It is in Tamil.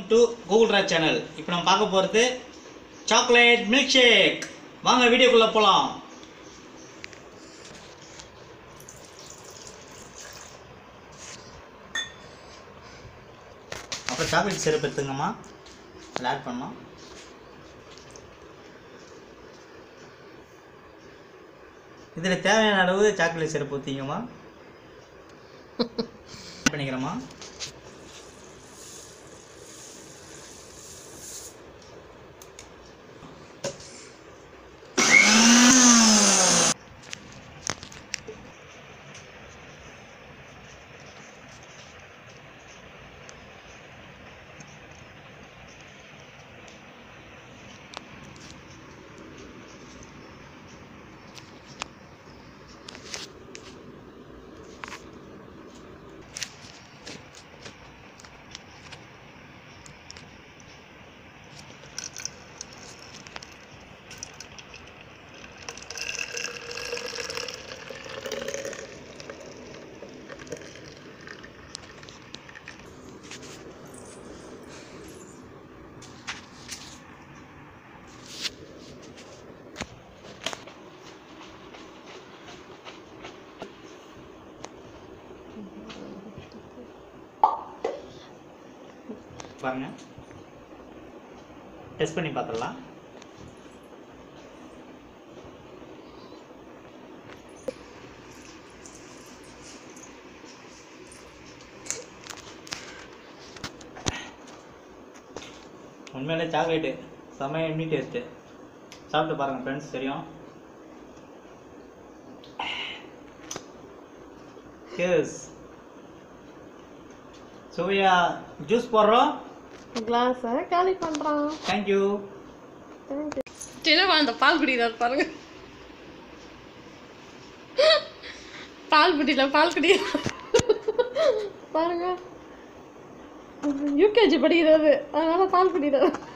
டு கூகுள் ட்ரைவ் சேனல் இப்போ நம்ம பார்க்க போகிறது சாக்லேட் மில்க் ஷேக் வாங்க வீடியோக்குள்ளே போகலாம் அப்புறம் சாக்லேட் சிரப் எடுத்துங்கம்மா அதில் ஆட் பண்ணோம் இதில் தேவையான அளவு சாக்லேட் சிரப் ஊற்றிங்கம்மா பண்ணிக்கிறேம்மா பாருங்க டெஸ்ட் பண்ணி பார்த்துடலாம் உண்மையிலே சாக்லேட்டு செம்ம எம்மி டேஸ்ட்டு சாப்பிட்டு பாருங்கள் ஃப்ரெண்ட்ஸ் தெரியும் எஸ் சுவையா ஜூஸ் போடுறோம் கிளாஸை காலி பண்ணுறான் தேங்க்யூ சின்னவா அந்த பால் குடிக்கிறார் பாருங்க பால் குடியில பால் குடிக்கிறார் பாருங்க யூகேஜி படிக்கிறது அதனால பால் குடிக்கிறார்